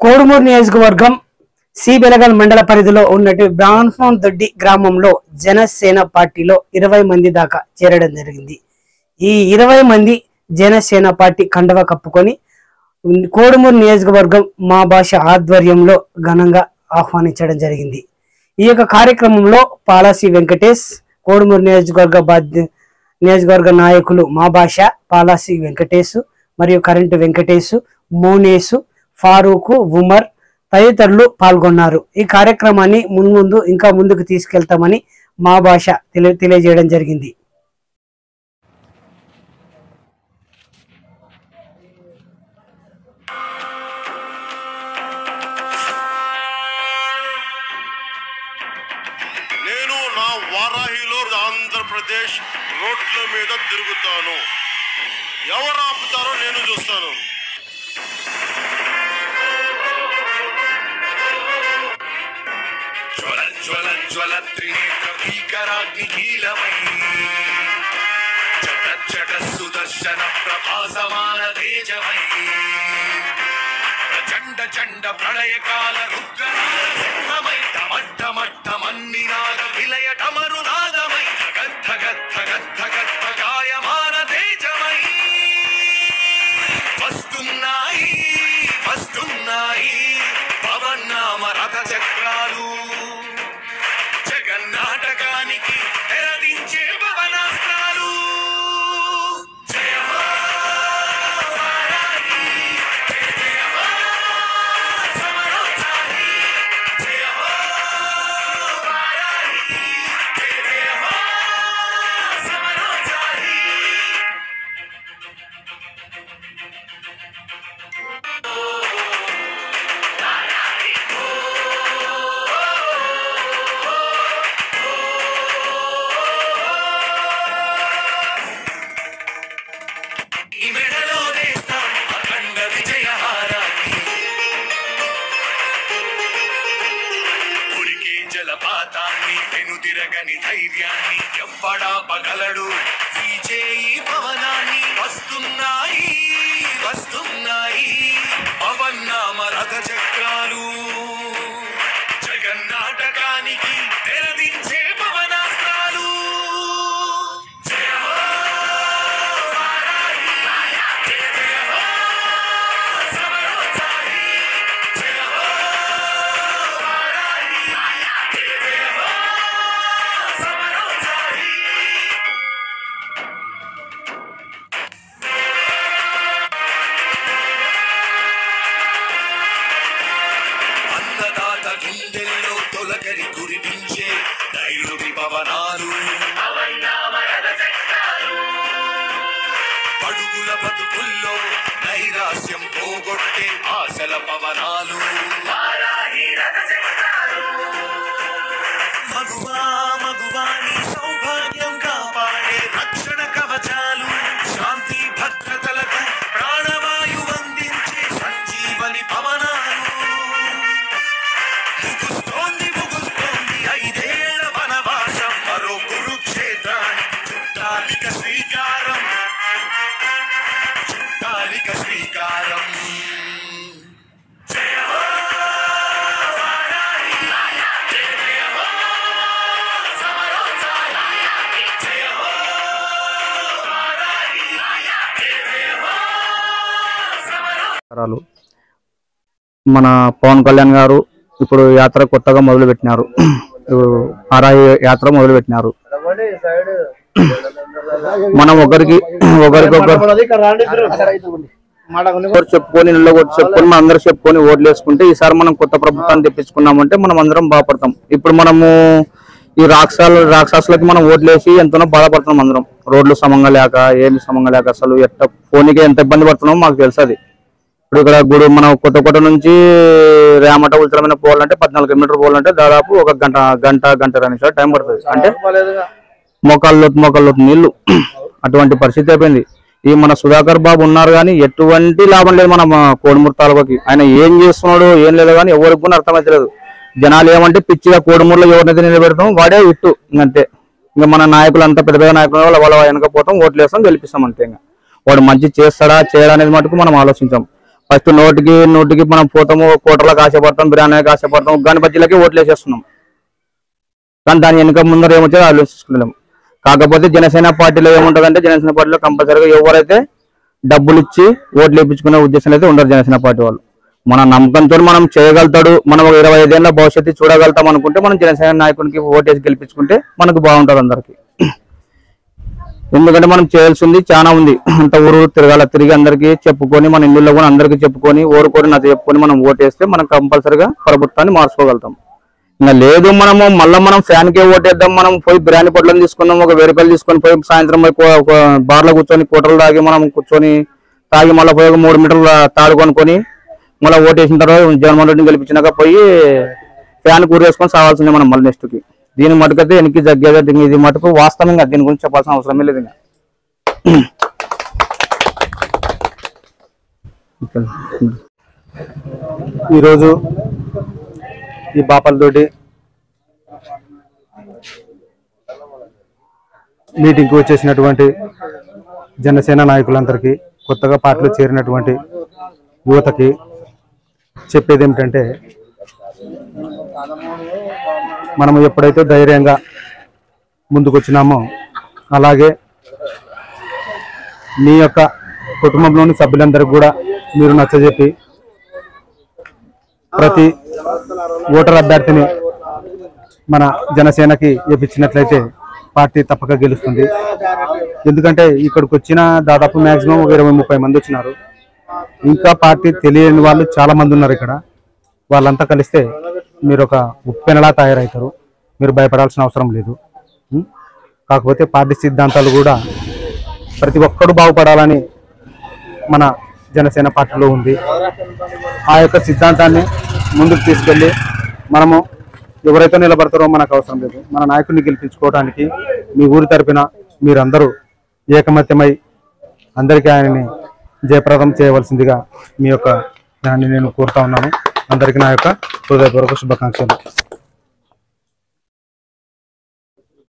కోడుమూరు నియోజకవర్గం సి బెలగల్ మండల పరిధిలో ఉన్నట్టు బ్రాహ్మణ్ దొడ్డి గ్రామంలో జనసేన పార్టీలో ఇరవై మంది దాకా చేరడం జరిగింది ఈ ఇరవై మంది జనసేన పార్టీ కండవ కప్పుకొని కోడుమూరు నియోజకవర్గం మా భాష ఆధ్వర్యంలో ఘనంగా ఆహ్వానించడం జరిగింది ఈ యొక్క కార్యక్రమంలో పాలాసి వెంకటేష్ కోడుమూరు నియోజకవర్గ బాధ్య నియోజకవర్గ నాయకులు మా భాష పాలాసి వెంకటేష్ మరియు కరెంటు వెంకటేష్ మోనేసు ఫారూకు ఉమర్ తదితరులు పాల్గొన్నారు ఈ కార్యక్రమాన్ని మున్ముందు ఇంకా ముందుకు తీసుకెళ్తామని మా భాష తెలియ తెలియజేయడం జరిగింది నేను నా వారాహిలో ఆంధ్రప్రదేశ్ రోడ్ల మీద తిరుగుతాను ఎవరు ఆపుతారో నేను చూస్తాను జ్వల జ్వల జ్వల త్రినేత్ర భీకరాగ్నికీలమై చట చట సుదర్శన ప్రభాసమాన తేజమై ప్రచండ చండ ప్రళయకాల రుద్రనాద సింహమై డమడ్డమడ్డమన్నినాద విలయ డమరునాదమై గద్ధ గద్ధ గద్ధ గద్ధ గాయమాన తేజమై వస్తున్నాయి వస్తున్నాయి పవన్నామ రథ చక్రాలు జగన్నాటకానికి తెరదించే పవనాస్త్రాలు జయ హో వారాహి, జయ జయ హో సమరోత్సాహి, జయ హో వారాహి, జయ జయ హో సమరోత్సాహి. ఈ మెడలో వేస్తాం అఖండ విజయహారాన్ని ఉరికే జలపాతాన్ని పెనుదిరగని ధైర్యాన్ని ఎవ్వడా పగలడు విజయీ పవనాన్ని వస్తున్నాయి వస్తున్నాయి పవన్నామ రథ చక్రాలు జగన్నాటకానికి తెరదించే పవనాస్త్రాలు జయ హో వారాహి, జయ జయ హో సమరోత్సాహి, జయ హో వారాహి, జయ జయ హో సమరోత్సాహి. అన్నదాత గుండెల్లో తొలగరి కురిపించే నైరుతి పవనాలు పడుగుల బతుకుల్లో నైరాస్యం పోగొట్టే ఆశల పవనాలు మగువా మగువాని సౌభాగ్యం కాపాడే రక్షణ కవచాలు శాంతి భద్రతలకు ప్రాణవాయు అందించే సంజీవని పవనాలు ముగుస్తోంది ముగుస్తోంది ఐదేళ్ల వనవాసం మరో కురుక్షేత్రానికి చుట్టాలిక శ్రీకారం చుట్టాలిక శ్రీకారం జయ హో వారాహి, జయ జయ హో సమరోత్సాహి, జయ హో వారాహి, జయ జయ హో సమరో నమస్కారాలు మన పవన్ కళ్యాణ్ గారు ఇప్పుడు యాత్ర కొత్తగా మొదలు పెట్టినారు ఇప్పుడు ఆరాయి యాత్ర మొదలు పెట్టినారు మనం ఒకరికి ఒకరికొకరు ఒకరు చెప్పుకొని ఇళ్ళ కొట్టి చెప్పుకొని మనం అందరూ చెప్పుకొని ఓట్లు వేసుకుంటే ఈసారి మనం కొత్త ప్రభుత్వాన్ని తెప్పించుకున్నామంటే మనం అందరం బాధపడతాం ఇప్పుడు మనము ఈ రాక్షసాల రాక్షసులకి మనం ఓట్లేసి ఎంతనో బాధపడుతున్నాం అందరం రోడ్లు సమంగా లేక ఏమి సమంగా లేక అసలు ఎట్ట పోనీకి ఎంత ఇబ్బంది పడుతున్నామో మాకు తెలుసు అది ఇప్పుడు ఇక్కడ గుడి మనం కొత్త కొత్త నుంచి రేమట ఉల్చలమైన పోవాలంటే పద్నాలుగు కిలోమీటర్ పోవాలంటే దాదాపు ఒక గంట గంట గంట నిమిషాలు టైం పడుతుంది అంటే మోకాళ్ళు మోకాళ్ళు నీళ్లు అటువంటి పరిస్థితి అయిపోయింది ఈ మన సుధాకర్ బాబు ఉన్నారు కానీ ఎటువంటి లాభం లేదు మన కోడిమూరు తాలూకాకి ఆయన ఏం చేస్తున్నాడు ఏం లేదు కానీ ఎవరికి కూడా అర్థమైతలేదు జనాలు ఏమంటే పిచ్చిగా కోడిమూరులో ఎవరినైతే నిలబెడతాం వాడే ఇట్టు ఇంకంతే ఇంకా మన నాయకులు అంతా పెద్ద పెద్ద నాయకులు వాళ్ళ వాళ్ళ వెనకపోతాం ఓట్లు వేస్తాం గెలిపిస్తాం అంతే ఇంకా వాడు మంచి చేస్తాడా చేయడా అనేది మటుకు మనం ఆలోచించాం ఫస్ట్ నోటికి నోటికి మనం పోతాము కోటలకు ఆశపడతాం బిర్యానీకి ఆశపడతాం ఉగ్గాని బజ్జీలకి ఓట్లు వేసేస్తున్నాం కానీ దాని వెనుక ముందర ఏమొచ్చేది ఆలోచించుకోలేం కాకపోతే జనసేన పార్టీలో ఏముంటదంటే జనసేన పార్టీలో కంపల్సరీగా ఎవరైతే డబ్బులు ఇచ్చి ఓట్లు వేయించుకునే ఉద్దేశం అయితే ఉండరు జనసేన పార్టీ వాళ్ళు మన నమ్మకంతో మనం చేయగలుగుతాడు మనం ఒక ఇరవై ఐదేళ్ల భవిష్యత్తు చూడగలుగుతాం అనుకుంటే మనం జనసేన నాయకునికి ఓటేసి గెలిపించుకుంటే మనకు బాగుంటది అందరికి ఎందుకంటే మనం చేయాల్సింది చాలా ఉంది అంత ఊరు తిరగాల తిరిగి అందరికి చెప్పుకొని మన ఇల్లులో కూడా అందరికి చెప్పుకొని ఓరుకొని నచ్చ చెప్పుకొని మనం ఓటేస్తే మనం కంపల్సరిగా ప్రభుత్వాన్ని మార్చుకోగలుగుతాం ఇంకా లేదు మనము మళ్ళీ మనం ఫ్యాన్ కే ఓటేద్దాం మనం పోయి బిర్యానీ పొట్లను తీసుకుందాం ఒక వెయ్యి రూపాయలు తీసుకొని పోయి సాయంత్రం పోయి కో- ఒక బార్లో కూర్చొని కోటలు తాగి మనం కూర్చొని తాగి మళ్ళీ పోయి ఒక మూడు మీటర్లు తాడు కొనుక్కొని మళ్ళీ ఓటేసిన తర్వాత జగన్మోహన్ రెడ్డిని గెలిపించినాక పోయి ఫ్యాన్ కూరేసుకొని సావాల్సిందే మనం మళ్ళీ నెక్స్ట్ కి దీని మటుకైతే వెనక్కి జగ్గేదే దీని- ఇది మటుకు వాస్తవంగా దీని గురించి చెప్పాల్సిన అవసరమే లేదు ఇంకా ఈరోజు ఈ బాపలతోటి మీటింగ్కి వచ్చేసినటువంటి జనసేన నాయకులందరికీ కొత్తగా పార్టీలో చేరినటువంటి యువతకి చెప్పేది ఏమిటంటే మనం ఎప్పుడైతే ధైర్యంగా ముందుకు వచ్చినామో అలాగే మీ యొక్క కుటుంబంలోని సభ్యులందరికీ కూడా మీరు నచ్చజెప్పి ప్రతి ఓటర్ అభ్యర్థిని మన జనసేనకి ఇప్పించినట్లయితే పార్టీ తప్పక గెలుస్తుంది ఎందుకంటే ఇక్కడికి వచ్చిన దాదాపు మాక్సిమం ఒక ఇరవై ముప్పై మంది వచ్చినారు ఇంకా పార్టీ తెలియని వాళ్ళు చాలా మంది ఉన్నారు ఇక్కడ వాళ్ళంతా కలిస్తే మీరు ఒక ఉప్పెనలా తయారవుతారు మీరు భయపడాల్సిన అవసరం లేదు ఉం? కాకపోతే పార్టీ సిద్ధాంతాలు కూడా ప్రతి ఒక్కడు బాగుపడాలని మన జనసేన పార్టీలో ఉంది ఆ యొక్క సిద్ధాంతాన్ని ముందుకు తీసుకెళ్ళి మనము ఎవరైతే నిలబడతారో మనకు అవసరం లేదు మన నాయకుడిని గెలిపించుకోవడానికి మీ ఊరి తరపున మీరందరూ ఏకమత్యమై అందరికీ ఆయనని జయప్రదం చేయవలసిందిగా మీ యొక్క దాన్ని నేను కోరుతా ఉన్నాను అందరికీ నా యొక్క హృదయపూర్వక శుభాకాంక్షలు